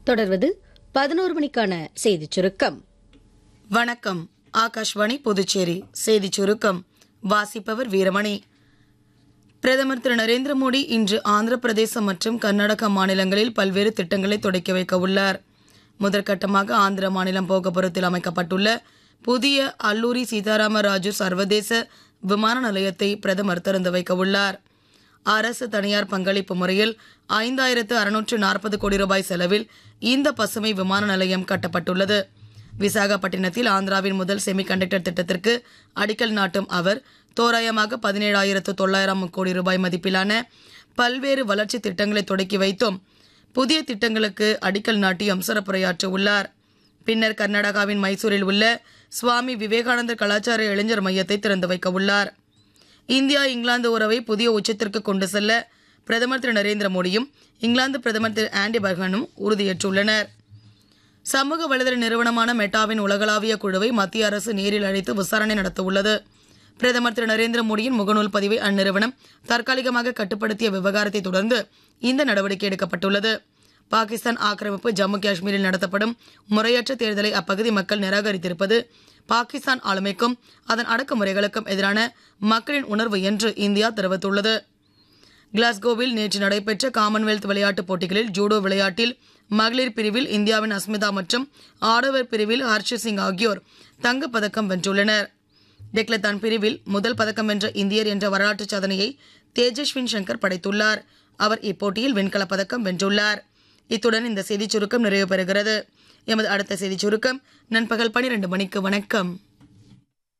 தொடர்வது பதினோரு மணிக்கான செய்திச் சுருக்கம் வணக்கம் ஆகாஷ்வாணி புதுச்சேரி செய்திச் சுருக்கம் வாசிப்பவர் வீரமணி பிரதமர் திரு நரேந்திர மோடி இன்று ஆந்திர பிரதேசம் மற்றும் கர்நாடகா மாநிலங்களில் பல்வேறு திட்டங்களை தொடக்கி வைக்க உள்ளார் முதற்கட்டமாக ஆந்திர மாநிலம் போகபுரத்தில் அமைக்கப்பட்டுள்ள புதிய அல்லூரி சீதாராம ராஜு சர்வதேச விமான நிலையத்தை பிரதமர் திறந்து வைக்க உள்ளார் அரசு தனியார் பங்களிப்பு முறையில் ஐந்தாயிரத்து அறுநூற்று நாற்பது கோடி ரூபாய் செலவில் இந்த பசுமை விமான நிலையம் கட்டப்பட்டுள்ளது விசாகப்பட்டினத்தில் ஆந்திராவின் முதல் செமிகண்டக்டர் திட்டத்திற்கு அடிக்கல் நாட்டும் அவர் தோராயமாக பதினேழாயிரத்து தொள்ளாயிரம் கோடி ரூபாய் மதிப்பிலான பல்வேறு வளர்ச்சி திட்டங்களை தொடக்கி வைத்தும் புதிய திட்டங்களுக்கு அடிக்கல் நாட்டியும் சிறப்புரையாற்ற உள்ளார் பின்னர் கர்நாடகாவின் மைசூரில் உள்ள சுவாமி விவேகானந்தர் கலாச்சார இளைஞர் மையத்தை திறந்து வைக்க உள்ளார் இந்தியா இங்கிலாந்து உறவை புதிய உச்சத்திற்கு கொண்டு செல்ல பிரதமர் திரு நரேந்திர மோடியும் இங்கிலாந்து பிரதமர் திரு ஆண்டி பர்கனும் உறுதியேற்றுள்ளனர் சமூக வலைதள நிறுவனமான மெட்டாவின் உலகளாவிய குழுவை மத்திய அரசு நேரில் அழைத்து விசாரணை நடத்தவுள்ளது பிரதமர் திரு நரேந்திர மோடியின் முகநூல் பதிவை அந்நிறுவனம் தற்காலிகமாக கட்டுப்படுத்திய விவகாரத்தை தொடர்ந்து இந்த நடவடிக்கை எடுக்கப்பட்டுள்ளது பாகிஸ்தான் ஆக்கிரமிப்பு ஜம்மு காஷ்மீரில் நடத்தப்படும் முறையற்ற தேர்தலை அப்பகுதி மக்கள் நிராகரித்திருப்பது பாகிஸ்தான் ஆளுமைக்கும் அதன் அடக்குமுறைகளுக்கும் எதிரான மக்களின் உணர்வு என்று இந்தியா தெரிவித்துள்ளது கிளாஸ்கோவில் நேற்று நடைபெற்ற காமன்வெல்த் விளையாட்டுப் போட்டிகளில் ஜூடோ விளையாட்டில் மகளிர் பிரிவில் இந்தியாவின் அஸ்மிதா மற்றும் ஆடவர் பிரிவில் ஹர்ஷ் சிங் ஆகியோர் தங்கப் பதக்கம் வென்றுள்ளனர் டெக்லத்தான் பிரிவில் முதல் பதக்கம் வென்ற இந்தியர் என்ற வரலாற்று சாதனையை தேஜஸ்வின் சங்கர் படைத்துள்ளார் அவர் இப்போட்டியில் வெண்கலப் பதக்கம் வென்றுள்ளார் இத்துடன் இந்த செய்திச் சுருக்கம் நிறைவு பெறுகிறது எமது அடுத்த செய்திச் சுருக்கம் நண்பகல் பனிரெண்டு மணிக்கு வணக்கம்